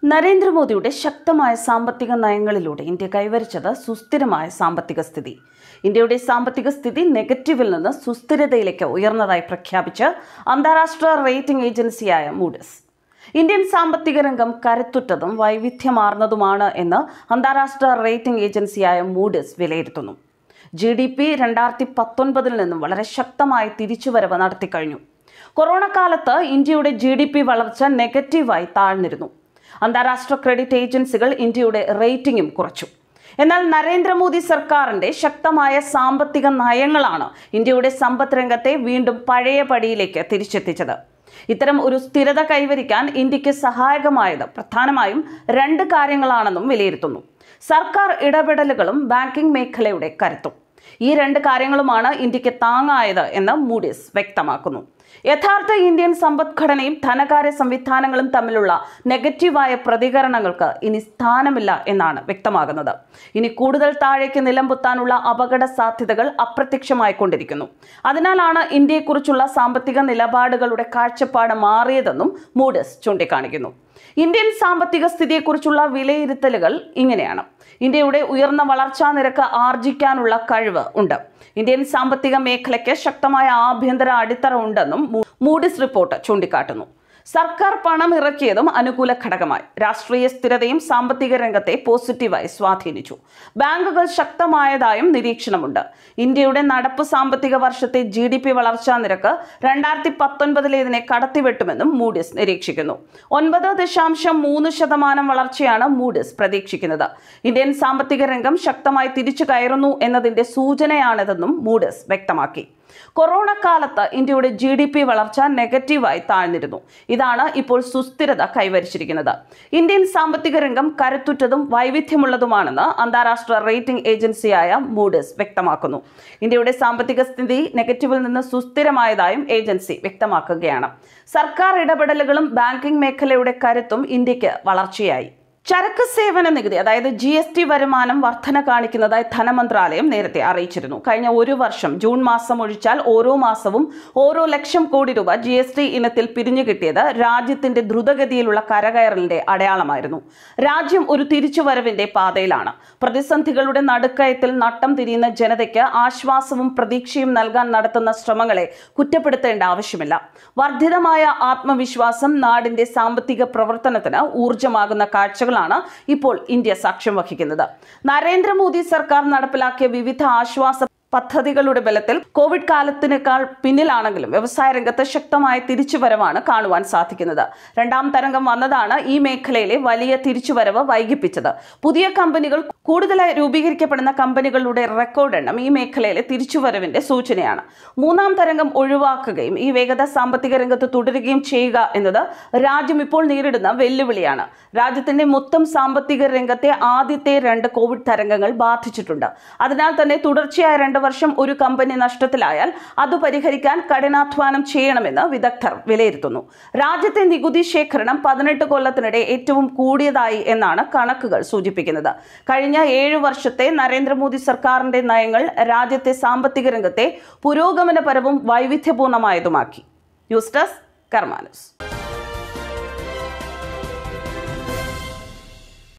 നരേന്ദ്രമോദിയുടെ ശക്തമായ സാമ്പത്തിക നയങ്ങളിലൂടെ ഇന്ത്യ കൈവരിച്ചത് സുസ്ഥിരമായ സാമ്പത്തിക സ്ഥിതി ഇന്ത്യയുടെ സാമ്പത്തിക സ്ഥിതി നെഗറ്റീവിൽ നിന്ന് സുസ്ഥിരതയിലേക്ക് ഉയർന്നതായി പ്രഖ്യാപിച്ച് അന്താരാഷ്ട്ര റേറ്റിംഗ് ഏജൻസിയായ മൂഡിസ് ഇന്ത്യൻ സാമ്പത്തിക രംഗം കരുത്തുറ്റതും വൈവിധ്യമാർന്നതുമാണ് എന്ന് അന്താരാഷ്ട്ര റേറ്റിംഗ് ഏജൻസിയായ മൂഡിസ് വിലയിരുത്തുന്നു ജി ഡി പി രണ്ടായിരത്തി പത്തൊൻപതിൽ നിന്നും വളരെ ശക്തമായ തിരിച്ചുവരവ് നടത്തിക്കഴിഞ്ഞു കൊറോണ കാലത്ത് ഇന്ത്യയുടെ ജി ഡി പി വളർച്ച നെഗറ്റീവായി താഴ്ന്നിരുന്നു അന്താരാഷ്ട്ര ക്രെഡിറ്റ് ഏജൻസികൾ ഇന്ത്യയുടെ റേറ്റിംഗും കുറച്ചു എന്നാൽ നരേന്ദ്രമോദി സർക്കാരിന്റെ ശക്തമായ സാമ്പത്തിക നയങ്ങളാണ് ഇന്ത്യയുടെ സമ്പദ് രംഗത്തെ വീണ്ടും പഴയ പടിയിലേക്ക് തിരിച്ചെത്തിച്ചത് ഇത്തരം ഒരു സ്ഥിരത കൈവരിക്കാൻ ഇന്ത്യക്ക് സഹായകമായത് പ്രധാനമായും രണ്ട് കാര്യങ്ങളാണെന്നും വിലയിരുത്തുന്നു സർക്കാർ ഇടപെടലുകളും ബാങ്കിംഗ് മേഖലയുടെ കരുത്തും ഈ രണ്ട് കാര്യങ്ങളുമാണ് ഇന്ത്യക്ക് താങ്ങായത് എന്ന് മൂഡീസ് വ്യക്തമാക്കുന്നു യഥാർത്ഥ ഇന്ത്യൻ സമ്പദ്ഘടനയും ധനകാര്യ സംവിധാനങ്ങളും തമ്മിലുള്ള നെഗറ്റീവായ പ്രതികരണങ്ങൾക്ക് ഇനി സ്ഥാനമില്ല എന്നാണ് വ്യക്തമാകുന്നത് ഇനി കൂടുതൽ താഴേക്ക് നിലംപൊത്താനുള്ള അപകട സാധ്യതകൾ അപ്രത്യക്ഷമായിക്കൊണ്ടിരിക്കുന്നു അതിനാലാണ് ഇന്ത്യയെക്കുറിച്ചുള്ള സാമ്പത്തിക നിലപാടുകളുടെ കാഴ്ചപ്പാട് മാറിയതെന്നും മൂഡസ് ചൂണ്ടിക്കാണിക്കുന്നു ഇന്ത്യൻ സാമ്പത്തിക സ്ഥിതിയെക്കുറിച്ചുള്ള വിലയിരുത്തലുകൾ ഇങ്ങനെയാണ് ഇന്ത്യയുടെ ഉയർന്ന വളർച്ചാ നിരക്ക് ആർജിക്കാനുള്ള കഴിവ് ഉണ്ട് ഇന്ത്യൻ സാമ്പത്തിക മേഖലയ്ക്ക് ശക്തമായ ആഭ്യന്തര അടിത്തറ ഉണ്ടെന്നും മൂഡിസ് റിപ്പോർട്ട് ചൂണ്ടിക്കാട്ടുന്നു സർക്കാർ പണം ഇറക്കിയതും അനുകൂല ഘടകമായി രാഷ്ട്രീയ സ്ഥിരതയും സാമ്പത്തിക രംഗത്തെ പോസിറ്റീവായി സ്വാധീനിച്ചു ബാങ്കുകൾ ശക്തമായതായും നിരീക്ഷണമുണ്ട് ഇന്ത്യയുടെ നടപ്പ് സാമ്പത്തിക വർഷത്തെ ജി ഡി പി വളർച്ചാ നിരക്ക് രണ്ടായിരത്തി പത്തൊൻപതിലേതിനെ കടത്തിവെട്ടുമെന്നും മൂഡിസ് നിരീക്ഷിക്കുന്നു ഒൻപത് ദശാംശം മൂന്ന് ശതമാനം വളർച്ചയാണ് മൂഡിസ് പ്രതീക്ഷിക്കുന്നത് ഇന്ത്യൻ സാമ്പത്തിക രംഗം ശക്തമായി തിരിച്ചു കയറുന്നു എന്നതിന്റെ സൂചനയാണിതെന്നും മൂഡിസ് വ്യക്തമാക്കി കൊറോണ കാലത്ത് ഇന്ത്യയുടെ ജി ഡി പി വളർച്ച നെഗറ്റീവായി താഴ്ന്നിരുന്നു ഇതാണ് ഇപ്പോൾ സുസ്ഥിരത കൈവരിച്ചിരിക്കുന്നത് ഇന്ത്യൻ സാമ്പത്തിക രംഗം കരുത്തുറ്റതും വൈവിധ്യമുള്ളതുമാണെന്ന് അന്താരാഷ്ട്ര റേറ്റിംഗ് ഏജൻസിയായ മൂഡിസ് വ്യക്തമാക്കുന്നു ഇന്ത്യയുടെ സാമ്പത്തിക സ്ഥിതി നെഗറ്റീവിൽ നിന്ന് സുസ്ഥിരമായതായും ഏജൻസി വ്യക്തമാക്കുകയാണ് സർക്കാർ ഇടപെടലുകളും ബാങ്കിംഗ് മേഖലയുടെ കരുത്തും ഇന്ത്യക്ക് വളർച്ചയായി ചരക്ക് സേവന നികുതി അതായത് ജി എസ് ടി വരുമാനം വർധന കാണിക്കുന്നതായി ധനമന്ത്രാലയം നേരത്തെ അറിയിച്ചിരുന്നു കഴിഞ്ഞ ഒരു വർഷം ജൂൺ മാസം ഒഴിച്ചാൽ ഓരോ മാസവും ഓരോ ലക്ഷം കോടി രൂപ ജി എസ് ടി ഇനത്തിൽ പിരിഞ്ഞു കിട്ടിയത് രാജ്യത്തിന്റെ ദ്രുതഗതിയിലുള്ള കരകയറലിന്റെ അടയാളമായിരുന്നു രാജ്യം ഒരു തിരിച്ചുവരവിന്റെ പാതയിലാണ് പ്രതിസന്ധികളുടെ നടുക്കയത്തിൽ നട്ടം തിരിയുന്ന ജനതയ്ക്ക് ആശ്വാസവും പ്രതീക്ഷയും നൽകാൻ നടത്തുന്ന ശ്രമങ്ങളെ കുറ്റപ്പെടുത്തേണ്ട ആവശ്യമില്ല വർദ്ധിതമായ ആത്മവിശ്വാസം നാടിന്റെ സാമ്പത്തിക പ്രവർത്തനത്തിന് ഊർജ്ജമാകുന്ന കാഴ്ചകൾ ാണ് ഇപ്പോൾ ഇന്ത്യ സാക്ഷ്യം വഹിക്കുന്നത് നരേന്ദ്രമോദി സർക്കാർ നടപ്പിലാക്കിയ വിവിധ ആശ്വാസ പദ്ധതികളുടെ ബലത്തിൽ കോവിഡ് കാലത്തിനേക്കാൾ പിന്നിലാണെങ്കിലും വ്യവസായ രംഗത്ത് ശക്തമായ തിരിച്ചുവരവാണ് കാണുവാൻ സാധിക്കുന്നത് രണ്ടാം തരംഗം വന്നതാണ് ഈ മേഖലയിലെ വലിയ തിരിച്ചുവരവ് വൈകിപ്പിച്ചത് പുതിയ കമ്പനികൾ കൂടുതലായി രൂപീകരിക്കപ്പെടുന്ന കമ്പനികളുടെ റെക്കോർഡ് എണ്ണം ഈ മേഖലയിലെ തിരിച്ചുവരവിന്റെ സൂചനയാണ് മൂന്നാം തരംഗം ഒഴിവാക്കുകയും ഈ വേഗത സാമ്പത്തിക രംഗത്ത് തുടരുകയും ചെയ്യുക എന്നത് രാജ്യം ഇപ്പോൾ നേരിടുന്ന വെല്ലുവിളിയാണ് രാജ്യത്തിന്റെ മൊത്തം സാമ്പത്തിക രംഗത്തെ ആദ്യത്തെ രണ്ട് കോവിഡ് തരംഗങ്ങൾ ബാധിച്ചിട്ടുണ്ട് അതിനാൽ തന്നെ തുടർച്ചയായ രണ്ട് വർഷം ഒരു കമ്പനി നഷ്ടത്തിലായാൽ അത് പരിഹരിക്കാൻ കഠിനാധ്വാനം ചെയ്യണമെന്ന് വിദഗ്ധർ വിലയിരുത്തുന്നു രാജ്യത്തെ നികുതി ശേഖരണം പതിനെട്ട് കൊല്ലത്തിനിടെ ഏറ്റവും കൂടിയതായി എന്നാണ് കണക്കുകൾ സൂചിപ്പിക്കുന്നത് കഴിഞ്ഞ ഏഴ് വർഷത്തെ നരേന്ദ്രമോദി സർക്കാരിന്റെ നയങ്ങൾ രാജ്യത്തെ സാമ്പത്തിക രംഗത്തെ പുരോഗമനപരവും വൈവിധ്യപൂർണമായതുമാക്കി ന്യൂസ് ഡെസ്ക് കർമാനസ്